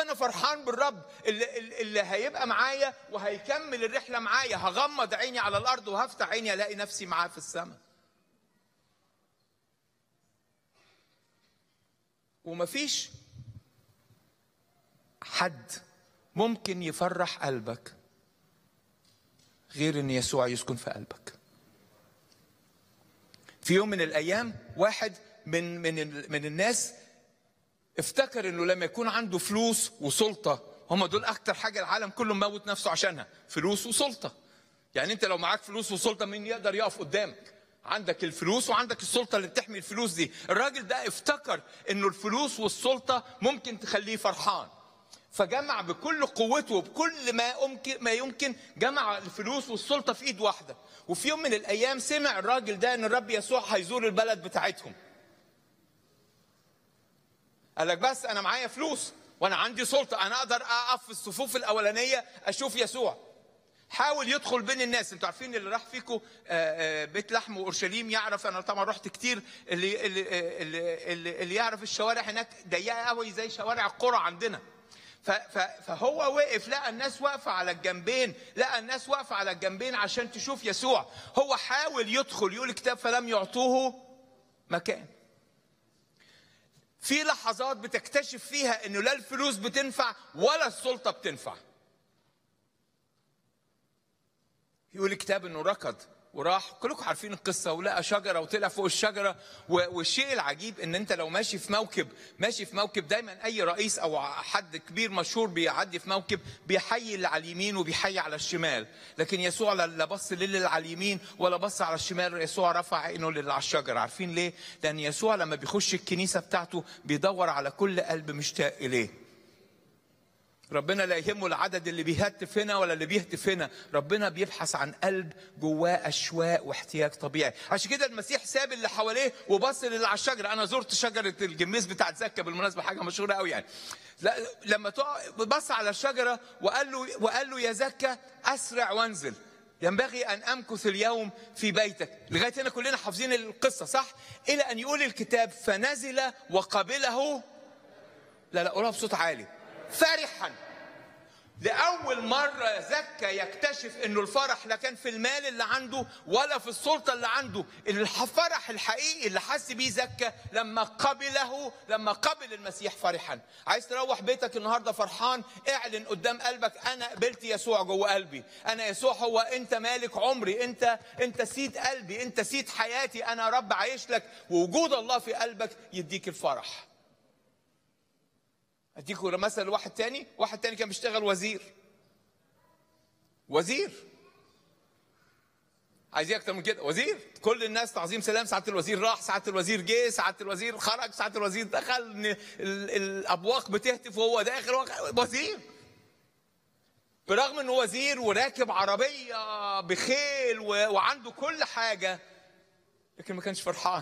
انا فرحان بالرب اللي, اللي هيبقى معايا وهيكمل الرحله معايا هغمض عيني على الارض وهفتح عيني الاقي نفسي معاه في السماء ومفيش حد ممكن يفرح قلبك غير ان يسوع يسكن في قلبك في يوم من الايام واحد من من من الناس افتكر انه لما يكون عنده فلوس وسلطه هم دول اكتر حاجه العالم كله موت نفسه عشانها فلوس وسلطه يعني انت لو معاك فلوس وسلطه مين يقدر يقف قدامك عندك الفلوس وعندك السلطه اللي بتحمي الفلوس دي الراجل ده افتكر انه الفلوس والسلطه ممكن تخليه فرحان فجمع بكل قوته وبكل ما يمكن ما يمكن جمع الفلوس والسلطه في ايد واحده وفي يوم من الايام سمع الراجل ده ان الرب يسوع هيزور البلد بتاعتهم قال لك بس انا معايا فلوس وانا عندي سلطه انا اقدر اقف في الصفوف الاولانيه اشوف يسوع حاول يدخل بين الناس انتوا عارفين اللي راح فيكم بيت لحم واورشليم يعرف انا طبعا رحت كتير اللي اللي اللي, اللي, اللي يعرف الشوارع هناك ضيقه قوي زي شوارع القرى عندنا فهو وقف لقى الناس واقفه على الجنبين لقى الناس واقفه على الجنبين عشان تشوف يسوع هو حاول يدخل يقول الكتاب فلم يعطوه مكان في لحظات بتكتشف فيها انه لا الفلوس بتنفع ولا السلطه بتنفع يقول الكتاب انه ركض وراح كلكم عارفين القصة ولقى شجرة وطلع فوق الشجرة والشيء العجيب ان انت لو ماشي في موكب ماشي في موكب دايما اي رئيس او حد كبير مشهور بيعدي في موكب بيحيي اللي على اليمين وبيحيي على الشمال لكن يسوع لا بص للي على اليمين ولا بص على الشمال يسوع رفع عينه للي على الشجرة عارفين ليه؟ لان يسوع لما بيخش الكنيسة بتاعته بيدور على كل قلب مشتاق اليه ربنا لا يهمه العدد اللي بيهتف هنا ولا اللي بيهتف هنا ربنا بيبحث عن قلب جواه اشواق واحتياج طبيعي عشان كده المسيح ساب اللي حواليه وبص للي على الشجره انا زرت شجره الجميز بتاعت زكا بالمناسبه حاجه مشهوره قوي يعني لا لما بص على الشجره وقال له وقال له يا زكا اسرع وانزل ينبغي ان امكث اليوم في بيتك لغايه هنا كلنا حافظين القصه صح الى ان يقول الكتاب فنزل وقبله لا لا قولها بصوت عالي فرحا لأول مرة زكى يكتشف إنه الفرح لا كان في المال اللي عنده ولا في السلطة اللي عنده الفرح الحقيقي اللي حس بيه زكى لما قبله لما قبل المسيح فرحا عايز تروح بيتك النهاردة فرحان اعلن قدام قلبك أنا قبلت يسوع جوه قلبي أنا يسوع هو أنت مالك عمري أنت أنت سيد قلبي أنت سيد حياتي أنا رب عايش لك ووجود الله في قلبك يديك الفرح اديكم مثل واحد تاني واحد تاني كان بيشتغل وزير وزير عايز اكتر من كده وزير كل الناس تعظيم سلام ساعه الوزير راح ساعه الوزير جه ساعه الوزير خرج ساعه الوزير دخل الابواق بتهتف وهو داخل وزير برغم انه وزير وراكب عربيه بخيل وعنده كل حاجه لكن ما كانش فرحان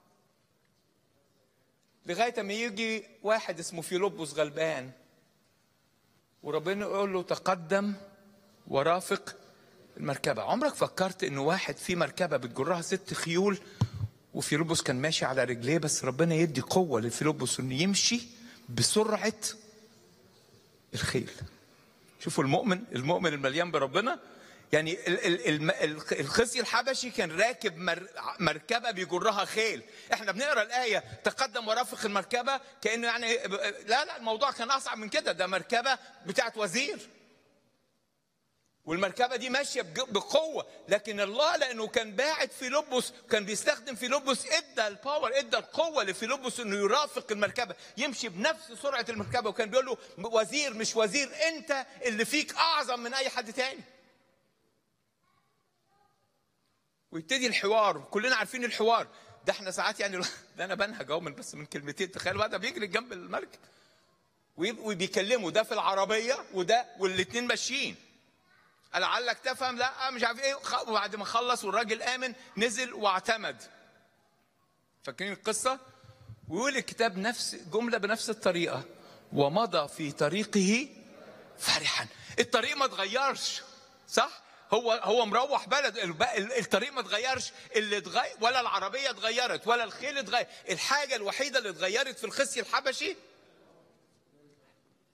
لغايه ما يجي واحد اسمه فيلبس غلبان وربنا يقول له تقدم ورافق المركبه عمرك فكرت انه واحد في مركبه بتجرها ست خيول وفيلبس كان ماشي على رجليه بس ربنا يدي قوه لفيلبس انه يمشي بسرعه الخيل شوفوا المؤمن المؤمن المليان بربنا يعني الخصي الحبشي كان راكب مركبه بيجرها خيل احنا بنقرا الايه تقدم ورافق المركبه كانه يعني لا لا الموضوع كان اصعب من كده ده مركبه بتاعت وزير والمركبة دي ماشية بقوة لكن الله لأنه كان باعت في لبس كان بيستخدم في لبس ادى الباور ادى القوة لفيلبس انه يرافق المركبة يمشي بنفس سرعة المركبة وكان بيقول له وزير مش وزير انت اللي فيك اعظم من اي حد تاني ويبتدي الحوار كلنا عارفين الحوار ده احنا ساعات يعني ده انا بنهج اهو من بس من كلمتين تخيل بقى ده بيجري جنب المركب وبيكلموا ده في العربيه وده والاثنين ماشيين لعلك تفهم لا مش عارف ايه وبعد ما خلص والراجل امن نزل واعتمد فاكرين القصه ويقول الكتاب نفس جمله بنفس الطريقه ومضى في طريقه فرحا الطريق ما اتغيرش صح هو هو مروح بلد الطريق ما اتغيرش اللي اتغير ولا العربيه اتغيرت ولا الخيل اتغير الحاجه الوحيده اللي اتغيرت في الخصي الحبشي